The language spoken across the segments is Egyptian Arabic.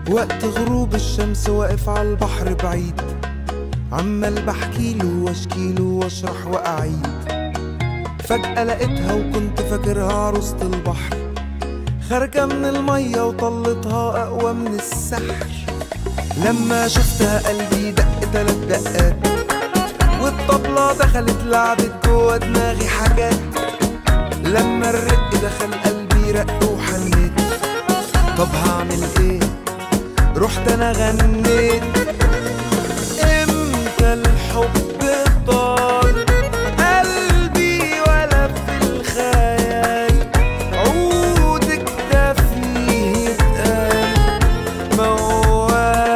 وقت غروب الشمس واقف على البحر بعيد عمال بحكيله واشكيله واشرح واعيد فجأة لقيتها وكنت فاكرها عروسة البحر خارجة من المية وطلتها أقوى من السحر لما شفتها قلبي دق تلات دقات والطبلة دخلت لعبت جوا دماغي حاجات لما الرق دخل قلبي رق وحنيت طب هعمل ايه رحت انا غنيت امتى الحب طال قلبي ولا في الخيال عودك ده فيه اتقال موال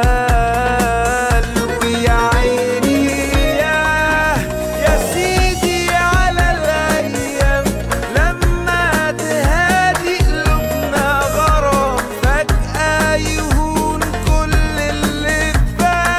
ويا عيني ياه يا سيدي على الايام لما تهادي قلوبنا غرام فجأة يهون كل اللي فات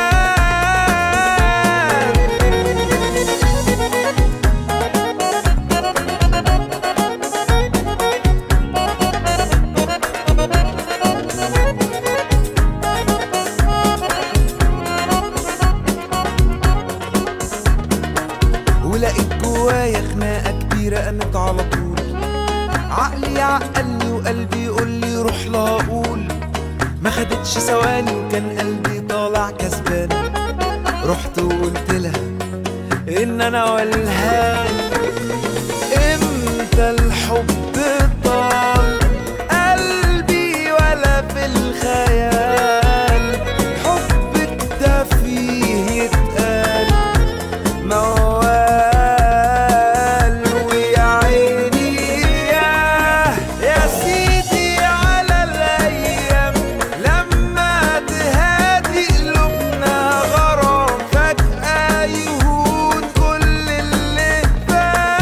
ولقيت جوايا خناقة كبيرة قامت على طول عقلي عقلني وقلبي يقول لي روح لا اقول ما خدتش ثواني وكان قلبي طالع كسبان رحت وقلت لها ان انا والهان امتى الحب طال قلبي ولا في الخيال حبك ده فيه يتقال موال ويا عيني ياه يا سيدي على الايام لما تهادي قلوبنا غرام فجأة يهون كل اللي فات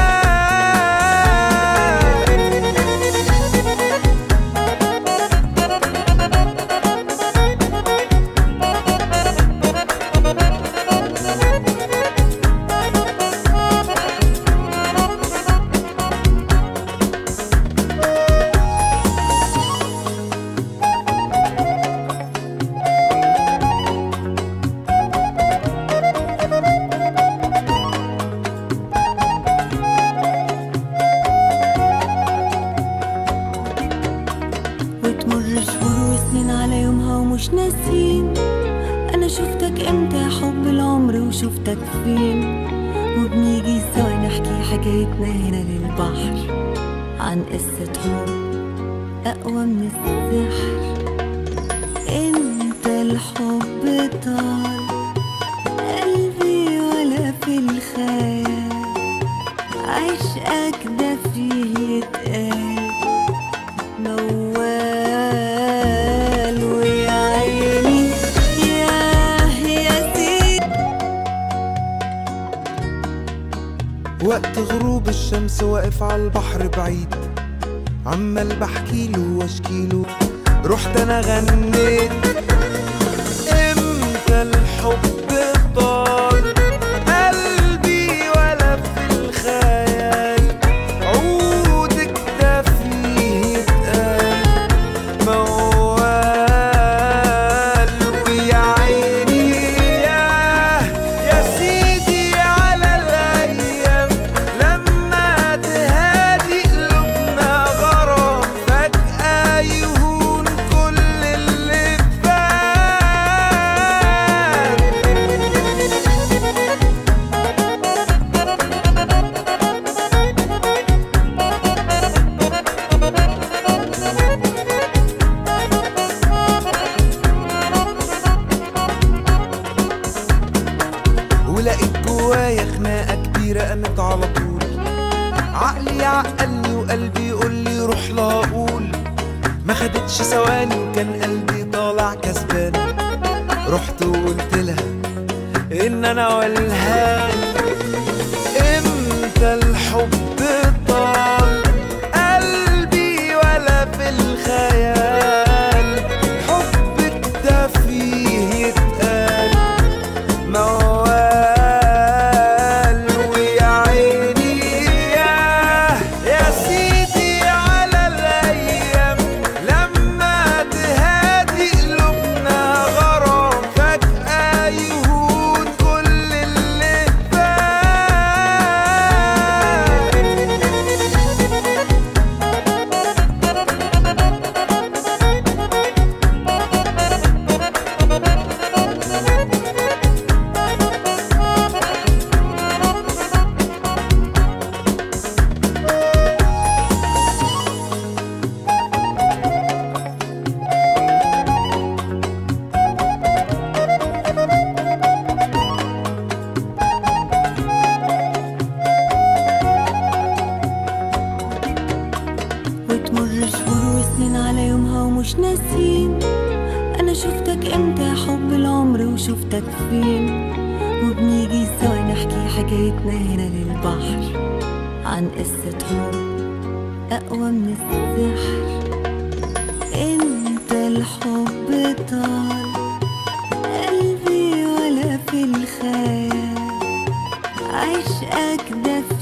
وتمر شهور وسنين على يومها ومش ناسين انا شفتك امتى يا حب العمر وشفتك فين وبنيجي سوا نحكي حكايتنا هنا للبحر عن قصة حب أقوى من السحر انت الحب طال قلبي ولا في الخيال عشقك ده فيه يتقال موال ويا عيني ياه يا سيدي وقت غروب الشمس واقف على البحر بعيد عمال بحكيله واشكيله رحت انا غنيت امتى الحب طال قلبي ولا في الخيال عودك ده فيه يتقال موال ويا عيني ياه يا سيدي على الايام لما تهادي قلوبنا غرام فجأة يهون كل اللي فات ولقيت جوايا خناقة كبيرة قامت على طول عقلي عقلني وقلبي يقول لي روح لا اقول ما خدتش ثواني وكان قلبي طالع كسبان رحت وقلت لها ان انا والهان امتى الحب طال قلبي ولا في الخيال حبك ده فيه يتقال موال ويا عيني ياه يا سيدي على الايام لما تهادي قلوبنا وتمر شهور وسنين على يومها ومش ناسين انا شفتك امتى يا حب العمر وشفتك فين وبنيجي سوا نحكي حكايتنا هنا للبحر عن قصة حب أقوى من السحر انت الحب طال قلبي ولا في الخيال عشقك ده